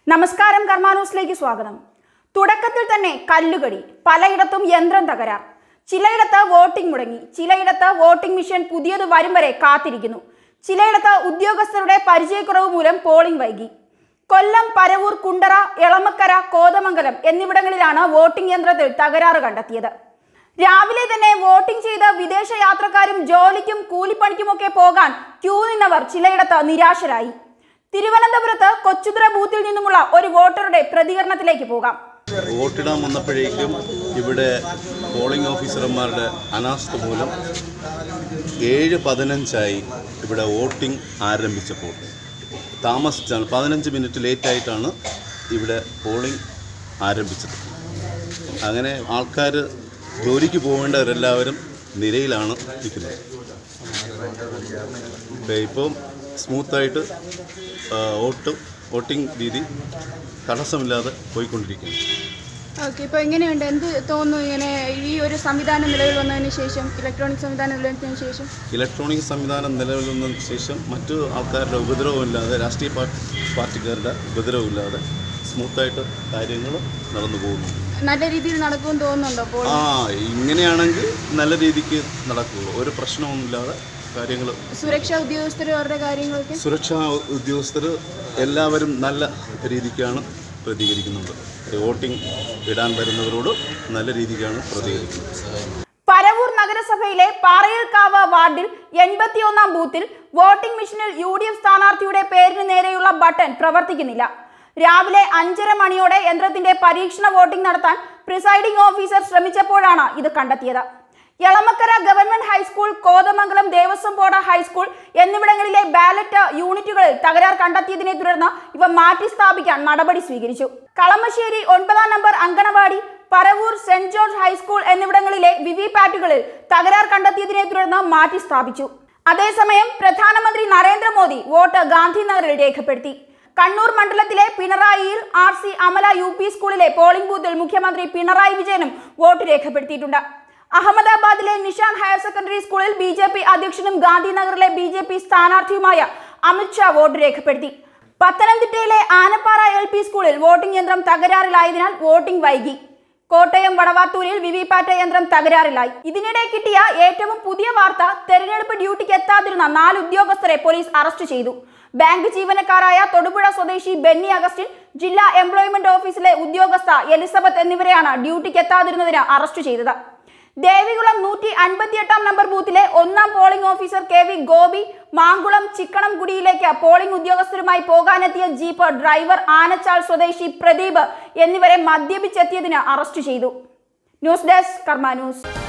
നമസ്കാരം കർമാനൂസിലേക്ക് സ്വാഗതം തുടക്കത്തിൽ തന്നെ കല്ലുകടി പലയിടത്തും യന്ത്രം തകരാർ ചിലയിടത്ത് വോട്ടിംഗ് മുടങ്ങി ചിലയിടത്ത് വോട്ടിംഗ് മെഷീൻ പുതിയത് വരും വരെ കാത്തിരിക്കുന്നു ചിലയിടത്ത് ഉദ്യോഗസ്ഥരുടെ പരിചയക്കുറവ് മൂലം പോളിംഗ് വൈകി കൊല്ലം പരവൂർ കുണ്ടറ എളമക്കര കോതമംഗലം എന്നിവിടങ്ങളിലാണ് വോട്ടിംഗ് യന്ത്രത്തിൽ തകരാറ് കണ്ടെത്തിയത് രാവിലെ തന്നെ വോട്ടിംഗ് ചെയ്ത് വിദേശ യാത്രക്കാരും ജോലിക്കും കൂലിപ്പണിക്കുമൊക്കെ പോകാൻ ക്യൂ നിന്നവർ ചിലയിടത്ത് നിരാശരായി തിരുവനന്തപുരത്ത് കൊച്ചുതുറ ബൂത്തിൽ നിന്നുമുള്ള ഒരു വോട്ടറുടെ പ്രതികരണത്തിലേക്ക് പോകാം വോട്ടിടാൻ വന്നപ്പോഴേക്കും ഇവിടെ പോളിംഗ് ഓഫീസർമാരുടെ അനാസ്ഥ മൂലം ഏഴ് പതിനഞ്ചായി ഇവിടെ വോട്ടിംഗ് ആരംഭിച്ചപ്പോൾ താമസിച്ചാണ് പതിനഞ്ച് മിനിറ്റ് ലേറ്റായിട്ടാണ് ഇവിടെ പോളിംഗ് ആരംഭിച്ചത് അങ്ങനെ ആൾക്കാർ ജോലിക്ക് പോകേണ്ടവരെല്ലാവരും നിരയിലാണ് നിൽക്കുന്നത് ഇപ്പം ഇപ്പം സ്മൂത്തായിട്ട് ആ, വോട്ട് വോട്ടിംഗ് രീതി തടസ്സമില്ലാതെ പോയിക്കൊണ്ടിരിക്കുന്നു ഓക്കെ ഇപ്പോൾ എങ്ങനെയുണ്ട് എന്ത് തോന്നുന്നു ഇങ്ങനെ ഈ ഒരു സംവിധാനം നിലവിൽ വന്നതിന് ശേഷം ഇലക്ട്രോണിക് സംവിധാനം നിലവിൽ വന്നതിന് ശേഷം ഇലക്ട്രോണിക് സംവിധാനം നിലവിൽ വന്നതിന് ശേഷം മറ്റു ആൾക്കാരുടെ ഉപദ്രവമില്ലാതെ രാഷ്ട്രീയ പാർട്ടി പാർട്ടിക്കാരുടെ ഉപദ്രവമില്ലാതെ സ്മൂത്തായിട്ട് കാര്യങ്ങൾ നടന്നു പോകുന്നു നല്ല രീതിയിൽ നടക്കുമെന്ന് തോന്നുന്നുണ്ടോ അപ്പോൾ ആ ഇങ്ങനെയാണെങ്കിൽ നല്ല രീതിക്ക് നടക്കുകയുള്ളൂ ഒരു പ്രശ്നമൊന്നുമില്ലാതെ കാര്യങ്ങൾ സുരക്ഷാ ഉദ്യോഗസ്ഥർ അവരുടെ കാര്യങ്ങളൊക്കെ സുരക്ഷാ ഉദ്യോഗസ്ഥർ എല്ലാവരും നല്ല രീതിക്കാണ് പ്രതികരിക്കുന്നുണ്ട് വോട്ടിംഗ് ഇടാൻ വരുന്നവരോട് നല്ല രീതിക്കാണ് പ്രതികരിക്കുന്നത് പരവൂർ നഗരസഭയിലെ പാറയിൽക്കാവ് വാർഡിൽ എൺപത്തിയൊന്നാം ബൂത്തിൽ വോട്ടിംഗ് മെഷീനിൽ യു ഡി എഫ് സ്ഥാനാർത്ഥിയുടെ പേരിന് നേരെയുള്ള ബട്ടൺ പ്രവർത്തിക്കുന്നില്ല രാവിലെ അഞ്ചര മണിയോടെ യന്ത്രത്തിന്റെ പരീക്ഷണ വോട്ടിംഗ് നടത്താൻ പ്രിസൈഡിംഗ് ഓഫീസർ ശ്രമിച്ചപ്പോഴാണ് ഇത് കണ്ടെത്തിയത് Elamakkara government high school Kothamangalam Devaswom board high school എന്നിവിടങ്ങളിലെ ബാലറ്റ് യൂണിറ്റുകളിൽ തകരാർ കണ്ടെത്തിയതിനെ തുടർന്ന് ഇവ മാറ്റി സ്ഥാപിക്കാൻ നടപടി സ്വീകരിച്ചു കളമശ്ശേരി ഒൻപതാം number anganwadi Paravur saint George high school എന്നിവിടങ്ങളിലെ വിവി പാറ്റുകളിൽ തകരാർ കണ്ടെത്തിയതിനെ തുടർന്ന് മാറ്റി സ്ഥാപിച്ചു അതേസമയം പ്രധാനമന്ത്രി നരേന്ദ്രമോദി വോട്ട് ഗാന്ധിനഗറിൽ രേഖപ്പെടുത്തി കണ്ണൂർ മണ്ഡലത്തിലെ പിണറായിയിൽ R C Amala U P സ്കൂളിലെ പോളിംഗ് ബൂത്തിൽ മുഖ്യമന്ത്രി പിണറായി വിജയനും വോട്ട് രേഖപ്പെടുത്തിയിട്ടുണ്ട് അഹമ്മദാബാദിലെ നിഷാൻ ഹയർ സെക്കൻഡറി സ്കൂളിൽ ബി ജെ പി അധ്യക്ഷനും ഗാന്ധിനഗറിലെ ബി ജെ പി സ്ഥാനാർത്ഥിയുമായ അമിത് ഷാ വോട്ട് രേഖപ്പെടുത്തി പത്തനംതിട്ടയിലെ ആനപ്പാറ എൽ പി സ്കൂളിൽ വോട്ടിംഗ് യന്ത്രം തകരാറിലായതിനാൽ വോട്ടിംഗ് വൈകി കോട്ടയം വടവാത്തൂരിൽ വിവിപാറ്റ യന്ത്രം തകരാറിലായി ഇതിനിടെ കിട്ടിയ ഏറ്റവും പുതിയ വാർത്ത തെരഞ്ഞെടുപ്പ് ഡ്യൂട്ടിക്ക് എത്താതിരുന്ന നാല് ഉദ്യോഗസ്ഥരെ പോലീസ് അറസ്റ്റ് ചെയ്തു ബാങ്ക് ജീവനക്കാരായ തൊടുപുഴ സ്വദേശി ബെന്നി അഗസ്റ്റിൻ ജില്ലാ എംപ്ലോയ്മെന്റ് ഓഫീസിലെ ഉദ്യോഗസ്ഥ എലിസബത്ത് എന്നിവരെയാണ് ഡ്യൂട്ടിക്ക് എത്താതിരുന്നതിന് അറസ്റ്റ് ചെയ്തത് ദേവികുളം നൂറ്റി അൻപത്തിയെട്ടാം നമ്പർ ബൂത്തിലെ ഒന്നാം polling officer K V Gopi Mankulam ചിക്കണംകുടിയിലേക്ക് പോളിംഗ് ഉദ്യോഗസ്ഥരുമായി പോകാനെത്തിയ ജീപ്പ് ഡ്രൈവർ ആനച്ചാൽ സ്വദേശി പ്രദീപ് എന്നിവരെ മദ്യപിച്ചെത്തിയതിന് അറസ്റ്റ് ചെയ്തു ന്യൂസ് ഡെസ്ക് കർമ്മ ന്യൂസ്